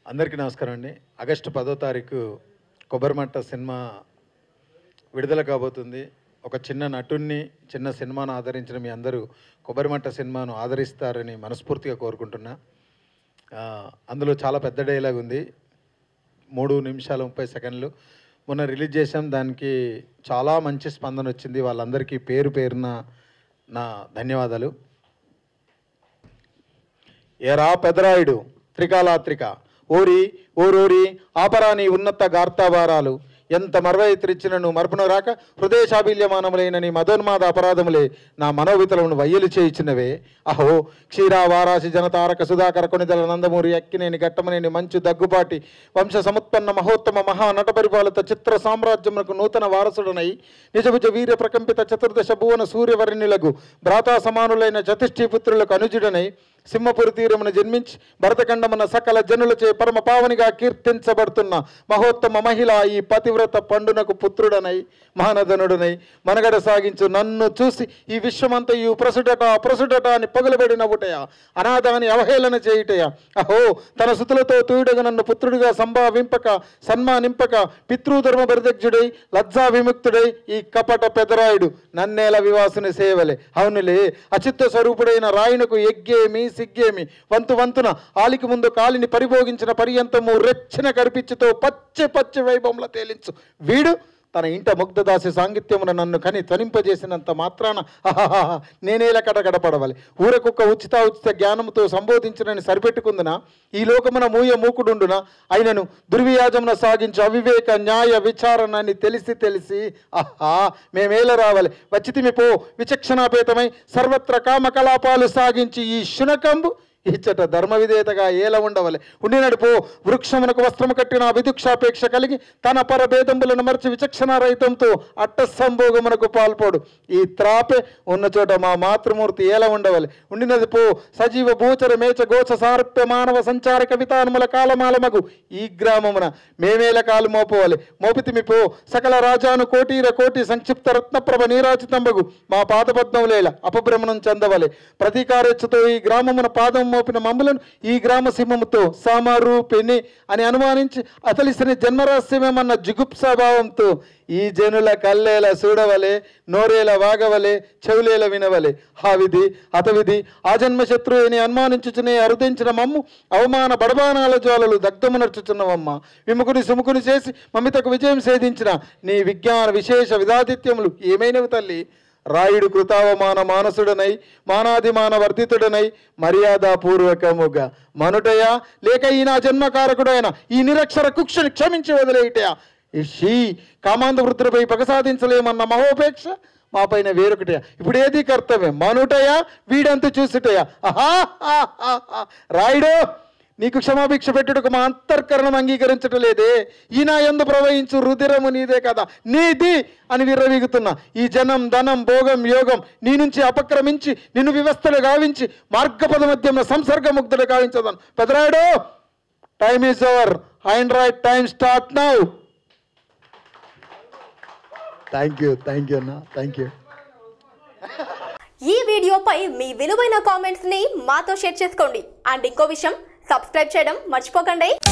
అందరికీ నమస్కారం అండి ఆగస్టు పదో తారీఖు కొబ్బరిమట్ట సినిమా విడుదల కాబోతుంది ఒక చిన్న నటుణ్ణి చిన్న సినిమాను ఆదరించిన మీ అందరూ కొబ్బరిమట్ట సినిమాను ఆదరిస్తారని మనస్ఫూర్తిగా కోరుకుంటున్నా ఆ, అందులో చాలా పెద్ద డైలాగ్ ఉంది మూడు నిమిషాల ముప్పై సెకండ్లు మొన్న రిలీజ్ చేసాం దానికి చాలా మంచి స్పందన వచ్చింది వాళ్ళందరికీ పేరు పేరున నా ధన్యవాదాలు ఏరా పెదరాయుడు త్రికాలాత్రిక ఓరి ఓరోరి ఆపరాని ఉన్నత గార్తావారాలు ఎంత మరవైత్రిచ్చినను మరపున రాక హృదయశాబిల్యమానములైన నీ మదోన్మాద అపరాధములే నా మనోవితలను వయ్యలు చేయించినవే అహో క్షీరా వారాసి జనతారక సుధాకర కొనిదల నందమూరి అక్కినేని గట్టమనేని మంచు దగ్గుపాటి వంశ సముత్పన్న మహోత్తమ మహా నట పరిపాలిత చిత్ర సామ్రాజ్యమునకు నూతన వారసుడనై నిజభుజ వీర్య ప్రకంపిత చతుర్దశ భువన సూర్యవర్ణులకు భ్రాతా సమానులైన చతుష్ఠీపుత్రులకు అనుజుడనై సింహపురి తీరమున జన్మించి భరతఖండమున సకల జనులచే పరమ పావనిగా కీర్తించబడుతున్న మహోత్తమ మహిళ ఈ పతివ్రత పండునకు పుత్రుడనై మహానదనుడనై మనగడ సాగించు నన్ను చూసి ఈ విశ్వమంతా ఈ ప్రసుడట ప్రసుడట అని పగులబడిన ఒకటయా అనాథాన్ని అవహేళన చేయుటయా అహో తన సుతులతో తూయుడగా నన్ను పుత్రుడిగా సంభావింపక సన్మానింపక పితృధర్మ పరిదగ్జుడై లజ్జా విముక్తుడై ఈ కపట పెదరాయుడు నన్నేల వివాసుని సేవలే అవునులే అచిత్త స్వరూపుడైన రాయునకు ఎగ్గేమి సిగ్గేమి వంతు వంతున ఆలికి ముందు కాలిని పరిభోగించిన పర్యంతము రెచ్చిన కరిపిచ్చుతో పచ్చి పచ్చి వైభవంలో తేలించు వీడు తన ఇంట ముగ్ధదాసి సాంగిత్యమున నన్ను కని త్వనింపజేసినంత మాత్రాన అహహహ, నేనేలా కటకడపడవాలి ఊరకొక్క ఉచిత ఉచిత జ్ఞానముతో సంబోధించినని సరిపెట్టుకుందున ఈ లోకమున మూయ మూకుడుండున అయినను దుర్వ్యాజమున సాగించు అవివేక న్యాయ విచారణ అని తెలిసి తెలిసి ఆహా మేమేల రావాలి వచ్చితిమి పో విచక్షణాపేతమై సర్వత్ర కామకలాపాలు సాగించి ఈ శునకంబు ఇచ్చట ధర్మ విధేయతగా ఏల ఉండవలే ఉండినడు పో వృక్షమునకు వస్త్రము కట్టిన విదుక్షాపేక్ష కలిగి తన పరభేదంబులను మరచి విచక్షణ రహితంతో అట్ట సంభోగమునకు పాల్పోడు ఈ త్రాపే ఉన్న చోట మా మాతృమూర్తి ఏల ఉండవలే ఉండినది పో సజీవ భూచర మేచ గోచ సారూప్య మానవ సంచార కవితానుముల కాలమాలమగు ఈ గ్రామమున మేమేల కాలు మోపవాలి మోపితిమి పో సకల రాజాను కోటీర కోటి సంక్షిప్త రత్నప్రభ నీరాజితంబగు మా పాదపద్మములేల అపభ్రమణం చెందవలే ప్రతీకారేచ్ఛతో ఈ గ్రామమున పాదం మోపిన మమ్ములను ఈ గ్రామ సింహముతో సామారూపిణి అని అనుమానించి అతలిసిన జన్మరహస్యమేమన్న జుగుప్సాభావంతో ఈ జనుల కల్లేల చూడవలే నోరేల వాగవలే చెవులేల వినవలే ఆ విధి అతవిధి ఆ జన్మ శత్రువుని అనుమానించుచునే అరుదించిన మమ్ము అవమాన బడబానాల జ్వాలలు దగ్ధమునర్చుచున్నవమ్మ విముకుని సుముకుని చేసి మమితకు విజయం సేధించిన నీ విజ్ఞాన విశేష విధాదిత్యములు ఏమైనవి తల్లి రాయుడు కృతావమాన మానసుడనై మానాదిమాన వర్ధితుడనై మర్యాదపూర్వకముగా మనుటయా లేక ఈ నా జన్మకారకుడైన ఈ నిరక్షర కుక్షని క్షమించి వదిలేయటయా ఈ షీ కామాంధ వృద్ధులపై పగ సాధించలేమన్న మహోపేక్ష మా పైన వేరొకటయా ఇప్పుడు ఏది కర్తవ్యం మనుటయా వీడంతు చూసుటయా ఆహా ఆహా, ఆహా. రాయుడు నీకు క్షమాభిక్ష పెట్టుటకు మా అంతర్కరణం అంగీకరించటం లేదే ఈ నా ఎందు ప్రవహించు రుధిరము నీదే కదా నీది అని విర్రవీగుతున్నా ఈ జనం ధనం భోగం యోగం నీ నుంచి అపక్రమించి నిన్ను వ్యవస్థలు గావించి మార్గపద మధ్యంలో సంసర్గముగ్ధుడు గావించదాను Pedarayudu time is over and right time start now thank you thank you అన్న థ్యాంక్ యూ ఈ వీడియోపై మీ విలువైన కామెంట్స్ ని మాతో షేర్ చేసుకోండి అండ్ ఇంకో విషయం సబ్స్క్రైబ్ చేయడం మర్చిపోకండి